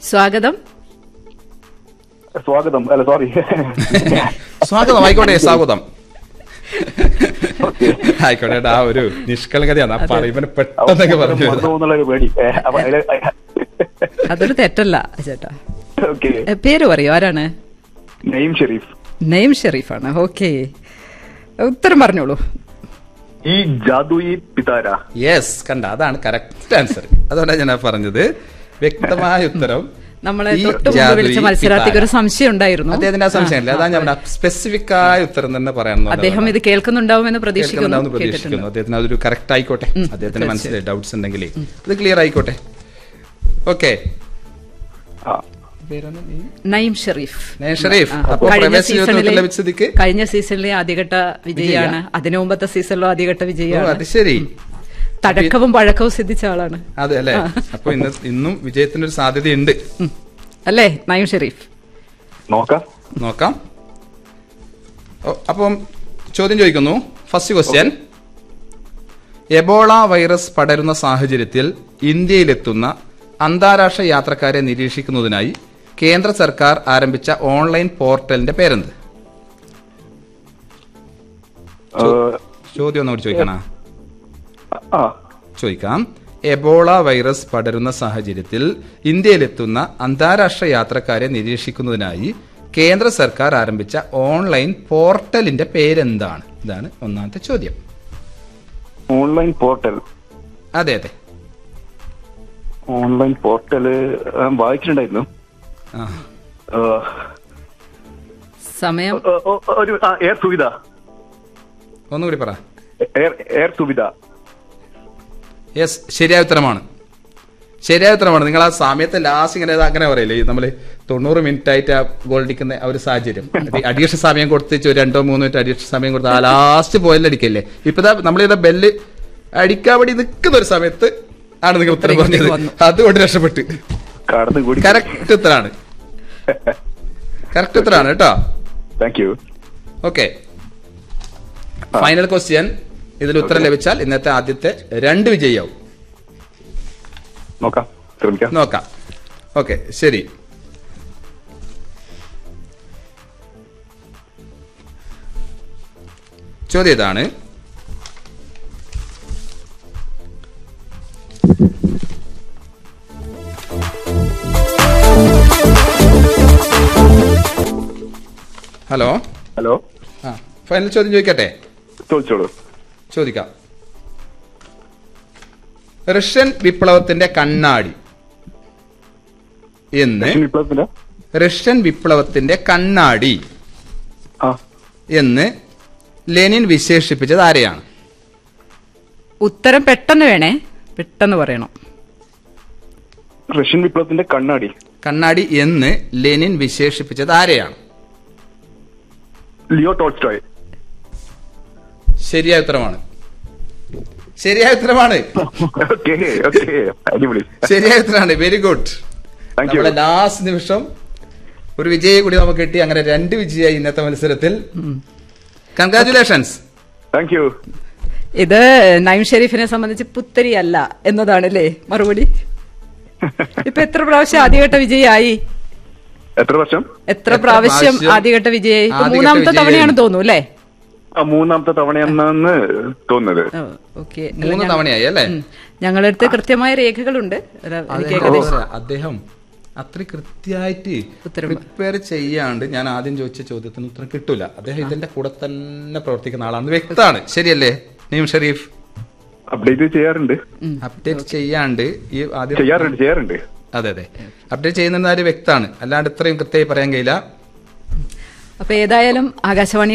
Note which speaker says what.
Speaker 1: സ്വാഗതം
Speaker 2: സ്വാഗതം അല്ല സോറി
Speaker 3: സ്വാഗതം ആയിക്കോട്ടെ സ്വാഗതം ആയിക്കോട്ടെ ആ ഒരു നിഷ്കളങ്കതയാണ് ആ പറയുമ്പോൾ പെട്ടെന്നൊക്കെ പറഞ്ഞു
Speaker 2: മറന്നു പോകുന്നുള്ള ഒരു പേടി ഏ, അപ്പൊ അതില്
Speaker 1: അതൊരു തെറ്റല്ല ചേട്ടാ
Speaker 2: ഓക്കെ
Speaker 1: എ, പേര് പറയൂ ആരാണ്
Speaker 2: നെയിം ഷെരീഫ്
Speaker 1: നെയിം ഷെരീഫാണ് ഓക്കെ ഉത്തരം പറഞ്ഞോളൂ
Speaker 2: ഈ ജാദുയി പിതാര
Speaker 3: യെസ് കണ്ട അതാണ് കറക്റ്റ് ആൻസർ അതുകൊണ്ടാണ് ഞാൻ ആ പറഞ്ഞത് വ്യക്തമായ ഉത്തരം
Speaker 1: നമ്മളെ
Speaker 3: ഈ
Speaker 1: തൊട്ട് മുമ്പ്
Speaker 3: ജാദുയി
Speaker 1: വിളിച്ച മത്സരാർത്ഥിക്ക് ഒരു
Speaker 3: പിതാര.
Speaker 1: സംശയം ഉണ്ടായിരുന്നു
Speaker 3: അദ്ദേഹത്തിന്റെ ആ സംശയമില്ല അതാ ഞാൻ സ്പെസിഫിക് ആയ ഉത്തരം തന്നെ പറയാൻ
Speaker 1: അദ്ദേഹം ഇത് കേൾക്കുന്നുണ്ടാവുമെന്ന് പ്രതീക്ഷിക്കുന്നു
Speaker 3: കേൾക്കുന്നുണ്ടാവുമെന്ന്
Speaker 1: കേട്ടിട്ടുണ്ട്
Speaker 3: പ്രതീക്ഷിക്കുന്നു അദ്ദേഹത്തിന് അതൊരു കറക്റ്റ് ആയിക്കോട്ടെ
Speaker 1: ഉം,
Speaker 3: അദ്ദേഹത്തിന് മനസ്സിലായി
Speaker 1: തീർച്ചയായും.
Speaker 3: ഡൗട്ട്സ് ഉണ്ടെങ്കിൽ അത് ക്ലിയർ ആയിക്കോട്ടെ ഓക്കെ
Speaker 2: ആ
Speaker 1: നയിം ഷെരീഫ്
Speaker 3: നയീം ഷെരീഫ്
Speaker 1: ആ,
Speaker 3: അപ്പോ
Speaker 1: കഴിഞ്ഞ
Speaker 3: പ്രവേശന
Speaker 1: സീസണിലെ
Speaker 3: യോഗ്യത ലഭിച്ച സ്ഥിതിക്ക്
Speaker 1: കഴിഞ്ഞ സീസണിലെ ആദ്യഘട്ട വിജയാണ് അതിനു മുമ്പത്തെ സീസണിലും ആദ്യഘട്ട
Speaker 3: ഓ
Speaker 1: വിജയാണ്
Speaker 3: അത് ശരി
Speaker 1: തഴക്കവും പഴക്കവും സിദ്ധിച്ച ആളാണ്
Speaker 3: അതെ അല്ലെ അപ്പൊ ഇന്ന് ഇന്നും വിജയത്തിന് ഒരു സാധ്യതയുണ്ട്
Speaker 1: ഉം. അല്ലേ നയിം ഷെരീഫ്
Speaker 2: നോക്കാം
Speaker 3: നോക്കാം ഓ, അപ്പം ചോദ്യം ചോദിക്കുന്നു ഫസ്റ്റ് ക്വസ്റ്റ്യൻ എബോള വൈറസ് പടരുന്ന സാഹചര്യത്തിൽ ഇന്ത്യയിലെത്തുന്ന അന്താരാഷ്ട്ര യാത്രക്കാരെ നിരീക്ഷിക്കുന്നതിനായി കേന്ദ്ര സർക്കാർ ആരംഭിച്ച ഓൺലൈൻ പോർട്ടലിന്റെ പേരെന്ത്
Speaker 2: ഏ,
Speaker 3: ചോദ്യം ഒന്നുകൂടി ചോദിക്കണോ
Speaker 2: ആ
Speaker 3: ചോദിക്കാം എബോള വൈറസ് പടരുന്ന സാഹചര്യത്തിൽ ഇന്ത്യയിലെത്തുന്ന അന്താരാഷ്ട്ര യാത്രക്കാരെ നിരീക്ഷിക്കുന്നതിനായി കേന്ദ്ര സർക്കാർ ആരംഭിച്ച ഓൺലൈൻ പോർട്ടലിന്റെ പേരെന്താണ് ഇതാണ് ഒന്നാമത്തെ ചോദ്യം
Speaker 2: ഓൺലൈൻ പോർട്ടൽ
Speaker 3: അതെ അതെ
Speaker 2: ഓൺലൈൻ പോർട്ടല് ആ, വായിച്ചിട്ടുണ്ടായിരുന്നു
Speaker 3: ആ
Speaker 2: ഏ,
Speaker 1: സമയം
Speaker 2: ഏ, ഓ, ഒരു ആ, എയർ സുവിധ
Speaker 3: ഒന്നുകൂടി പറ
Speaker 2: എയർ എയർ സുവിധ
Speaker 3: യെസ് ശരിയായ ഉത്തരമാണ് ശരിയായ ഉത്തരമാണ് നിങ്ങൾ ആ സമയത്ത് ലാസ്റ്റ് ഇങ്ങനെ അങ്ങനെ പറയില്ലേ നമ്മൾ തൊണ്ണൂറ് മിനിറ്റ് ആയിട്ട് ആ ഗോൾ അടിക്കുന്ന ആ ഒരു സാഹചര്യം അഡീഷണൽ സമയം കൊടുത്തിച്ച് ഒരു രണ്ടോ മൂന്നോ മിനിറ്റ് അഡീഷണൽ സമയം കൊടുത്ത് ആ ലാസ്റ്റ് പോയിന്റ് അടിക്കല്ലേ ഇപ്പൊ നമ്മളിവിടെ ബെല്ല് അടിക്കാൻ വേണ്ടി നിൽക്കുന്ന ഒരു സമയത്ത് ആണ് നിങ്ങൾ ഉത്തരം പറഞ്ഞത്
Speaker 1: വന്നു.
Speaker 3: അതുകൊണ്ട് രക്ഷപ്പെട്ട്
Speaker 2: കടന്നു കൂടി
Speaker 3: കറക്റ്റ് ഉത്തരാണ് കറക്റ്റ് ഉത്തരാണ് കേട്ടോ
Speaker 2: thank you
Speaker 3: okay final question ഇതിൽ ഉത്തരം ലഭിച്ചാൽ ഇന്നത്തെ ആദ്യത്തെ രണ്ട് വിജയിയാവും
Speaker 2: നോക്കാം ശ്രമിക്കാം
Speaker 3: നോക്കാം ഓക്കെ ശരി ചോദ്യം ഇതാണ് ഹലോ
Speaker 2: ഹലോ
Speaker 3: ആ ഫൈനൽ ചോദ്യം ചോദിക്കട്ടെ
Speaker 2: ചോദിച്ചോളൂ
Speaker 3: ചോദിക്കാം റഷ്യൻ വിപ്ലവത്തിന്റെ കണ്ണാടി എന്ന്
Speaker 2: റഷ്യൻ വിപ്ലവത്തിന്റെ
Speaker 3: റഷ്യൻ വിപ്ലവത്തിന്റെ കണ്ണാടി
Speaker 2: ആ
Speaker 3: എന്ന് ലെനിൻ വിശേഷിപ്പിച്ചത് ആരെയാണ്
Speaker 1: ഉത്തരം പെട്ടെന്ന് വേണേ പെട്ടെന്ന് പറയണം
Speaker 2: റഷ്യൻ വിപ്ലവത്തിന്റെ കണ്ണാടി
Speaker 3: കണ്ണാടി എന്ന് ലെനിൻ വിശേഷിപ്പിച്ചത് ആരെയാണ്
Speaker 2: ലിയോ ടോൾസ്റ്റോയ്
Speaker 3: ശരിയായ ഉത്തരമാണ് ശരിയായ ഉത്തരമാണ്
Speaker 2: ഓക്കെ ഓക്കെ അടിപൊളി
Speaker 3: ശരിയായ ഉത്തരമാണ് വെരി ഗുഡ്
Speaker 2: താങ്ക് യു
Speaker 3: നമ്മളെ ലാസ്റ്റ് നിമിഷം ഒരു വിജയെ കൂടി നമുക്ക് കിട്ടി അങ്ങനെ രണ്ട് വിജയായി ഇന്നത്തെ മത്സരത്തിൽ കൺഗ്രാറ്റുലേഷൻസ്
Speaker 2: താങ്ക് യു
Speaker 1: ഇത് നൈം ഷെരീഫിനെ സംബന്ധിച്ച് പുത്തരി അല്ല എന്നതാണ് അല്ലേ മറുപടി ഇപ്പൊ എത്ര പ്രാവശ്യം ആദ്യഘട്ട വിജയായി
Speaker 2: എത്ര വർഷം
Speaker 1: എത്ര
Speaker 3: എത്ര
Speaker 1: പ്രാവശ്യം
Speaker 3: പ്രാവശ്യം
Speaker 1: ആദ്യഘട്ട വിജയായി ഇപ്പൊ
Speaker 3: ആദ്യഘട്ട
Speaker 1: മൂന്നാമത്തെ
Speaker 3: വിജയായി?
Speaker 1: തവണയാണ് തോന്നുന്നു അല്ലേ
Speaker 2: ആ മൂന്നാമത്തെ തവണയെന്നാണ് തോന്നുന്നത്
Speaker 1: ഓക്കെ
Speaker 3: മൂന്ന് തവണയായി അല്ലേ
Speaker 1: ഞങ്ങളുടെ അടുത്ത് കൃത്യമായ രേഖകളുണ്ട് ഒരു- എനിക്ക് ഏകദേശം
Speaker 3: അദ്ദേഹം അത്ര കൃത്യമായിട്ട്
Speaker 1: ഉത്തരം
Speaker 3: പ്രിപ്പയർ ചെയ്യാണ്ട് ഞാൻ ആദ്യം ചോദിച്ച ചോദ്യത്തിന് ഉത്തരം കിട്ടൂല അദ്ദേഹം ഇതിന്റെ കൂടെ തന്നെ പ്രവർത്തിക്കുന്ന ആളാണ് വ്യക്തമാണ് ശരിയല്ലേ നീം ഷരീഫ്
Speaker 2: അപ്ഡേറ്റ് ചെയ്യാറുണ്ട്
Speaker 3: അപ്ഡേറ്റ് ചെയ്യാണ്ട് ഈ ആദ്യം
Speaker 2: ചെയ്യാറുണ്ട് ചെയ്യാറുണ്ട്
Speaker 3: അതെ അതെ അപ്ഡേറ്റ് ചെയ്യുന്ന കാര്യം വ്യക്തമാണ് അല്ലാണ്ട് ഇത്രയും കൃത്യമായി പറയാൻ കഴിയില്ല
Speaker 1: അപ്പൊ ഏതായാലും ആകാശവാണി